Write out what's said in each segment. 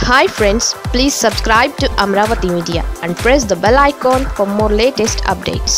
hi friends please subscribe to Amaravati media and press the bell icon for more latest updates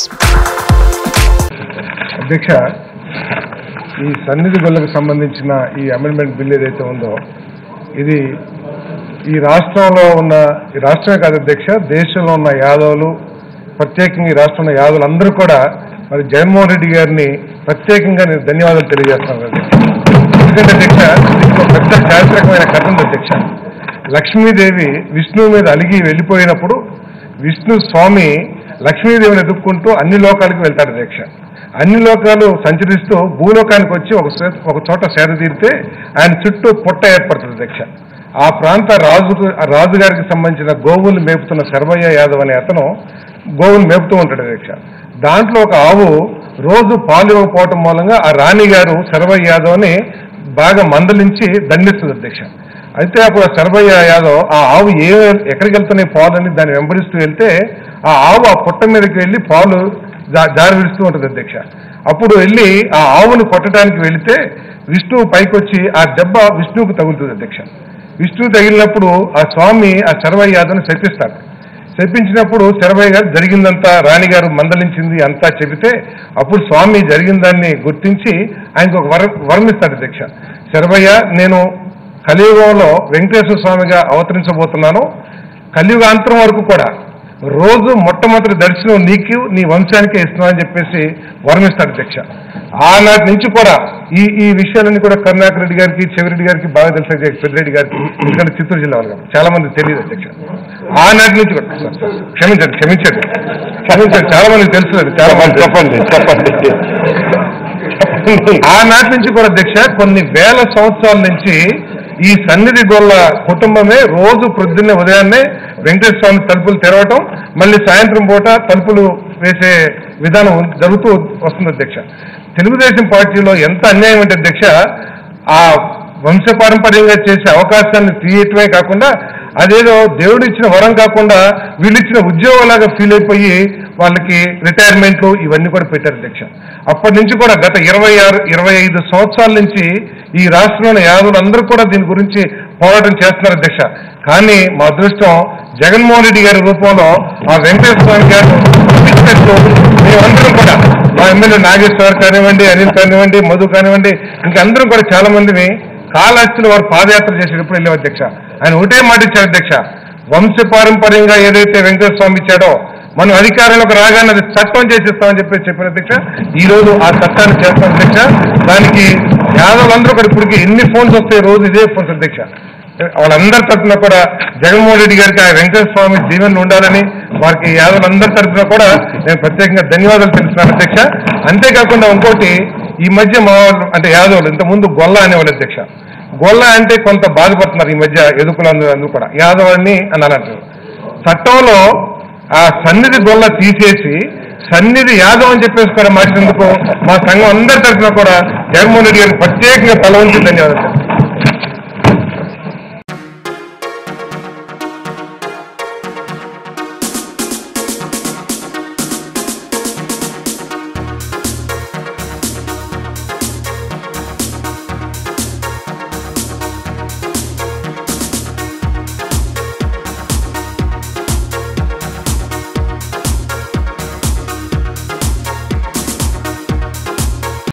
అధ్యక్ష ఈ సన్నిధి బిల్లుకు సంబంధించిన ఈ అమెండ్మెంట్ బిల్ ఏదైతే ఉందో ఇది ఈ రాష్ట్రంలో ఉన్న ఈ రాష్ట్రమే కాదు అధ్యక్ష దేశంలో ఉన్న యాదవులు ప్రత్యేకంగా ఈ రాష్ట్రంలో యాదవులు అందరూ కూడా మరి జగన్మోహన్ రెడ్డి గారిని ప్రత్యేకంగా నేను ధన్యవాదాలు తెలియజేస్తున్నాను అధ్యక్ష ఎందుకంటే అధ్యక్ష దీనికి ఒక పెద్ద చారిత్రకమైన కథ ఉంది అధ్యక్ష లక్ష్మీదేవి విష్ణువు మీద అలిగి వెళ్ళిపోయినప్పుడు విష్ణు స్వామి లక్ష్మీదేవిని ఎదుర్కొంటూ అన్ని లోకాలకు వెళ్తాడు అధ్యక్ష అన్ని లోకాలు సంచరిస్తూ భూలోకానికి వచ్చి ఒక సే- ఒక చోట సేద తీరితే ఆయన చుట్టూ పుట్ట ఏర్పడుతుంది అధ్యక్ష ఆ ప్రాంత రాజు రాజుగారికి సంబంధించిన గోవులు మేపుతున్న శర్వయ్య యాదవ్ అనే అతను గోవులు మేపుతూ ఉంటాడు అధ్యక్ష దాంట్లో ఒక ఆవు రోజు పాలు ఇవ్వకపోవటం మూలంగా ఆ రాణి గారు శర్వయ్య యాదవ్ని బాగా మందలించి దండిస్తుంది అధ్యక్ష అయితే అప్పుడు ఆ శరభయ్య యాదవ్ ఆ ఆవు ఏ ఎక్కడికి వెళ్తున్నాయి పాలు అని దాన్ని వెంబడిస్తూ వెళ్తే ఆ ఆవు ఆ పుట్ట మీదకి వెళ్ళి పాలు జా- జారి విడుస్తూ ఉంటుంది అధ్యక్ష అప్పుడు వెళ్ళి ఆ ఆవును కొట్టడానికి వెళితే విష్ణువు పైకొచ్చి ఆ దెబ్బ విష్ణువుకు తగులుతుంది అధ్యక్ష విష్ణువు తగిలినప్పుడు ఆ స్వామి ఆ శరభయ్య యాదవ్ని శపిస్తాడు శపించినప్పుడు శరభయ్య గారు జరిగిందంతా రాణిగారు మందలించింది అంతా చెబితే అప్పుడు స్వామి జరిగిన దాన్ని గుర్తించి ఆయనకు ఒక వర వరమిస్తాడు అధ్యక్ష శరభయ్య నేను కలియుగంలో వెంకటేశ్వర స్వామిగా అవతరించబోతున్నాను కలియుగాంతరం వరకు కూడా రోజు మొట్టమొదటి దర్శనం నీకు నీ వంశానికే ఇస్తున్నానని చెప్పేసి వరమిస్తాడు అధ్యక్ష ఆనాటి నుంచి కూడా ఈ ఈ విషయాలన్నీ కూడా కరుణాకర్ రెడ్డి గారికి చెవిరెడ్డి గారికి బాగా తెలుసు అధ్యక్ష పెద్దిరెడ్డి గారికి ఎందుకంటే చిత్తూరు జిల్లా వాళ్ళు కాబట్టి చాలా మంది తెలియదు అధ్యక్ష ఆనాటి నుంచి కూడా సార్, సార్, క్షమించండి క్షమించండి క్షమించండి చాలా మందికి తెలుసు అది చాలా మంది చెప్పండి చెప్పండి ఆనాటి నుంచి కూడా అధ్యక్ష కొన్ని వేల సంవత్సరాల నుంచి ఈ సన్నిధి గొల్ల కుటుంబమే రోజు ప్రొద్దున్నే ఉదయాన్నే వెంకటేశ్వర స్వామి తలుపులు తెరవటం మళ్ళీ సాయంత్రం పూట తలుపులు వేసే విధానం జరుగుతూ వస్తుంది అధ్యక్ష తెలుగుదేశం పార్టీలో ఎంత అన్యాయం అంటే అధ్యక్ష ఆ వంశపారంపర్యంగా చేసే అవకాశాన్ని తీయటమే కాకుండా అదేదో దేవుడు ఇచ్చిన వరం కాకుండా వీళ్ళు ఇచ్చిన ఉద్యోగంలాగా ఫీల్ అయిపోయి వాళ్ళకి రిటైర్మెంట్లు ఇవన్నీ కూడా పెట్టారు అధ్యక్ష అప్పటి నుంచి కూడా గత ఇరవై ఆరు ఇరవై ఐదు సంవత్సరాల నుంచి ఈ రాష్ట్రంలోని యాదవులు అందరూ కూడా దీని గురించి పోరాటం చేస్తున్నారు అధ్యక్ష కానీ మా అదృష్టం జగన్మోహన్ రెడ్డి గారి రూపంలో ఆ వెంకటేశ్వర స్వామి గారు పంపించినట్టు మేమందరం కూడా మా ఎమ్మెల్యే నాగేశ్వర్ కానివ్వండి అనిల్ కానివ్వండి మధు కానివ్వండి ఇంకందరం కూడా చాలా మందిని కాళహస్తిలో వారు పాదయాత్ర చేసేటప్పుడు వెళ్ళాం అధ్యక్ష ఆయన ఒకటే మాట ఇచ్చారు అధ్యక్ష వంశపారంపర్యంగా ఏదైతే వెంకటేశ్వర స్వామి ఇచ్చాడో మనం అధికారంలోకి రాగానే అది చట్టం చేసిస్తామని చెప్పి చెప్పిన అధ్యక్ష ఈ రోజు ఆ చట్టాన్ని చేస్తాం అధ్యక్ష దానికి యాదవులందరూ కూడా ఇప్పటికి ఎన్ని ఫోన్స్ వస్తాయి రోజు ఇదే ఫోన్స్ అధ్యక్ష వాళ్ళందరి తరఫున కూడా జగన్మోహన్ రెడ్డి గారికి ఆ వెంకటేశ్వర స్వామి దీవెనలు ఉండాలని వారికి యాదవులందరి తరఫున కూడా నేను ప్రత్యేకంగా ధన్యవాదాలు తెలుస్తున్నాను అధ్యక్ష అంతేకాకుండా ఇంకోటి ఈ మధ్య మా వాళ్ళు అంటే యాదవులు ఇంతకుముందు గొల్ల అనేవాళ్ళు అధ్యక్ష గొల్ల అంటే కొంత బాధపడుతున్నారు ఈ మధ్య ఎదుకులందరూ అందరూ కూడా యాదవుని అని అనంటారు చట్టంలో ఆ సన్నిధి గొల్ల తీసేసి సన్నిధి యాదవ్ అని చెప్పేసి కూడా మార్చినందుకు మా సంఘం అందరి తరఫున కూడా జగన్మోహన్ రెడ్డి గారికి ప్రత్యేకంగా తల వంచి ధన్యవాదాలు